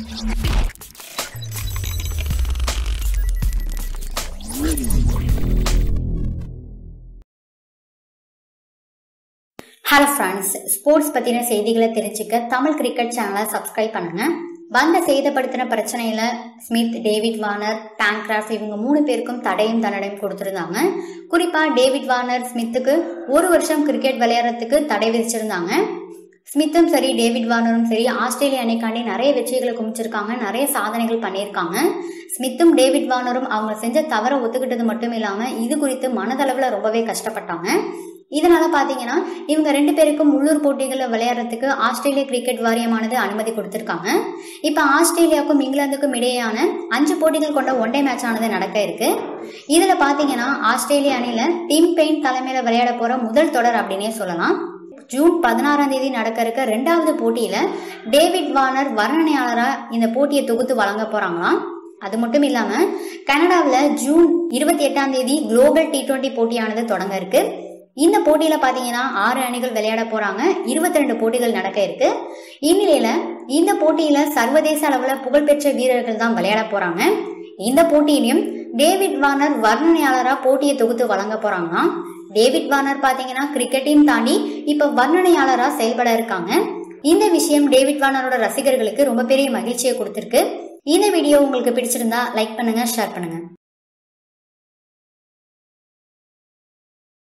hello friends sports பற்றின செய்திகளை தெரிஞ்சுக்க தமிழ் கிரிக்கெட் சேனலை சப்ஸ்கிரைப் பண்ணுங்க வந்த சேதப்படுத்தின பிரச்சனையில ஸ்மித் டேவிட் வார்னர் பேங்க்ராஃப்ட் இவங்க மூணு பேருக்கும் தடையும் தண்டனையும் கொடுத்துருந்தாங்க குறிப்பா டேவிட் வார்னர் ஸ்மித்துக்கு ஒரு வருஷம் கிரிக்கெட் விளையாடுறதுக்கு தடை விதிச்சிருந்தாங்க ஸ்மித்தும் சரி டேவிட் வார்னரும் சரி ஆஸ்திரேலிய அணிக்காண்டி நிறைய வெற்றிகளை குமிச்சிருக்காங்க நிறைய சாதனைகள் பண்ணியிருக்காங்க ஸ்மித்தும் டேவிட் வார்னரும் அவங்க செஞ்ச தவறை ஒத்துக்கிட்டது மட்டும் இல்லாம இது குறித்து மனதளவுல ரொம்பவே கஷ்டப்பட்டாங்க இதனால பாத்தீங்கன்னா இவங்க ரெண்டு பேருக்கும் உள்ளூர் போட்டிகளில் விளையாடுறதுக்கு ஆஸ்திரேலிய கிரிக்கெட் வாரியமானது அனுமதி கொடுத்திருக்காங்க இப்ப ஆஸ்திரேலியாவுக்கும் இங்கிலாந்துக்கும் இடையேயான அஞ்சு போட்டிகள் கொண்ட ஒன் டே மேட்ச் ஆனது நடக்க இருக்கு இதுல பாத்தீங்கன்னா ஆஸ்திரேலிய அணியில டீம் பெயின் தலைமையில விளையாட போற முதல் தொடர் அப்படின்னே சொல்லலாம் ஜூன் பதினாறாம் தேதி நடக்க இருக்க ரெண்டாவது போட்டியில டேவிட் வார்னர் வர்ணனையாளரா இந்த போட்டியை தொகுத்து வழங்க போறாங்களாம் அது மட்டும் இல்லாம கனடாவில் ஜூன் இருபத்தி எட்டாம் தேதி குளோபல் டி டுவெண்ட்டி போட்டியானது தொடங்க இருக்கு இந்த போட்டியில பாத்தீங்கன்னா ஆறு அணிகள் விளையாட போறாங்க இருபத்தி ரெண்டு போட்டிகள் நடக்க இருக்கு இந்நிலையில இந்த போட்டியில சர்வதேச அளவுல புகழ்பெற்ற வீரர்கள் தான் விளையாட போறாங்க இந்த போட்டியிலையும் டேவிட் வார்னர் வர்ணனையாளரா போட்டியை தொகுத்து வழங்க போறாங்களாம் டேவிட் வார்னர் பாத்தீங்கன்னா கிரிக்கெட்டையும் தாண்டி இப்ப வர்ணனையாளரா செயல்பட இருக்காங்க இந்த விஷயம் டேவிட் வார்னரோட ரசிகர்களுக்கு ரொம்ப பெரிய மகிழ்ச்சியை கொடுத்திருக்கு இந்த வீடியோ உங்களுக்கு பிடிச்சிருந்தா லைக் பண்ணுங்க ஷேர் பண்ணுங்க